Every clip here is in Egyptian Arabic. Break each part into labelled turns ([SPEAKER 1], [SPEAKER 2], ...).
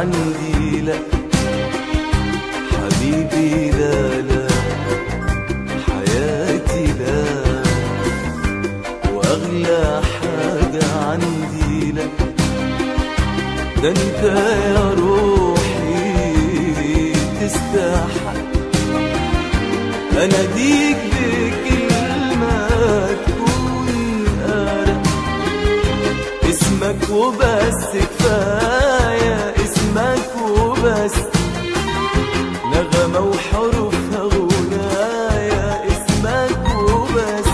[SPEAKER 1] عندي لا حبيبي لا لا حياتي لا واغلى حاجة عندي لا ده انت يا روحي تستحق اناديك بكلمة تكون أرق اسمك وبس كفاية اسمك وبس نغمة وحروفها غنايا اسمك وبس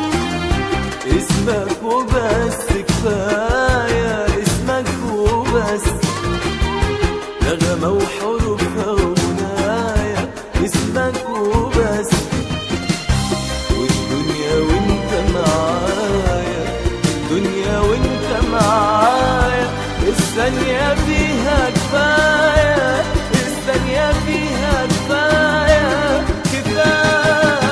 [SPEAKER 1] اسمك وبس كفاية اسمك وبس نغمة وحروفها غنايا اسمك وبس والدنيا وانت معايا الدنيا وانت معايا الثانية فيها كفاية الثانية فيها كفاية كفاية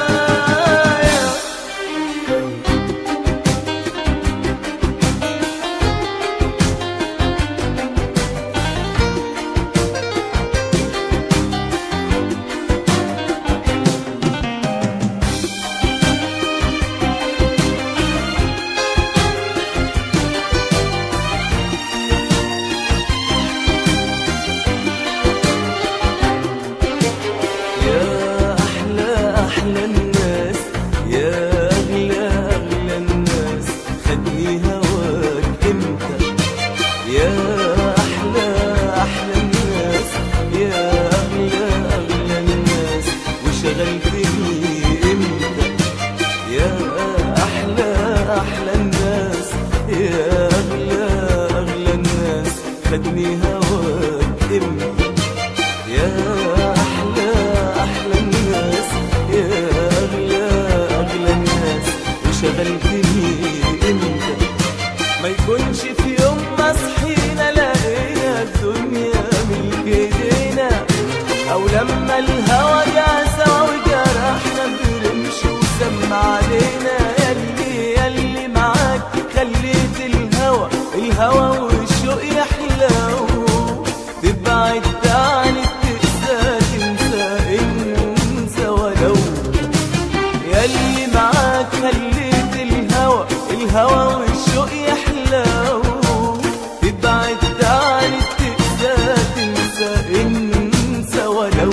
[SPEAKER 1] يا أحلى أحلى الناس يا أغلى أغلى الناس خدني هواك إمتى يا أحلى أحلى الناس يا أغلى أغلى الناس وشغلتني إمتى يا أحلى أحلى الناس يا أغلى أغلى الناس خدني هواك إمتى يا أحلى أحلى الناس يا أغلى أغلى الناس وشغلتني أنت ما يكونش في يوم ما صحينا لقينا الدنيا ملك ايدينا أو لما الهوى جا سوا وجرحنا برمش وسمع علينا ياللي ياللي معاك خليت الهوى الهوى والشوق يحلو تبعد تاني تنسى تنسى انسى ولو ياللي معاك خليت الهوى الهوى والشوق يحلو تبعد تاني تنسى تنسى انسى ولو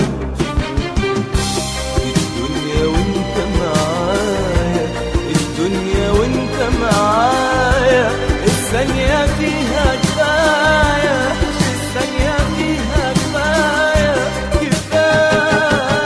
[SPEAKER 1] الدنيا وانت معايا الدنيا وانت معايا الثانية فيها كفاية الثانية فيها كفاية كفاية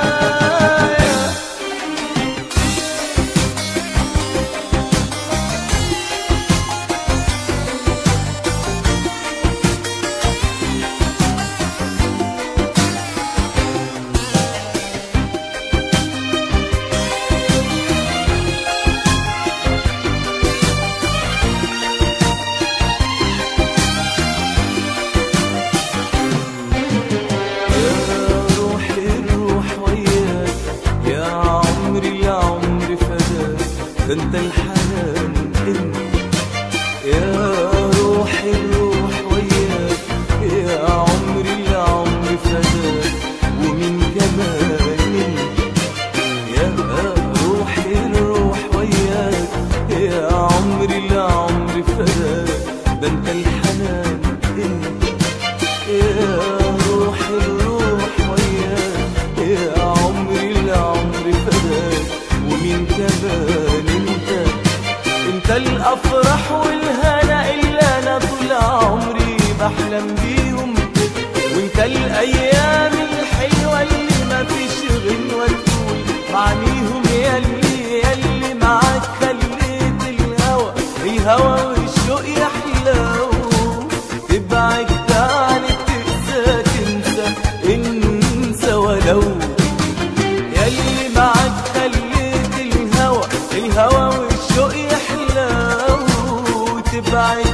[SPEAKER 1] يا روحي الروح وياك يا عمري يا عمري فداك ده انت الحنان انت يا روحي الروح وياك يا عمري يا عمري فداك ومين كمان انت يا روحي الروح وياك يا عمري يا عمري فداك ده انت الحنان انت يا روح الروح وياك يا عمري العمر فداك ومين كمان انت انت الافراح والهنا اللي انا طول عمري بحلم بيهم وانت الايام الحلوه اللي ما فيش غنوه تقول معنيهم ياللي ياللي معاك خليت الهوى الهوى والشوق يحلو تبعد تاني تنسى تنسى انسى ولو ياللي معاك خليت الهوى الهوى والشوق يحلو تبعد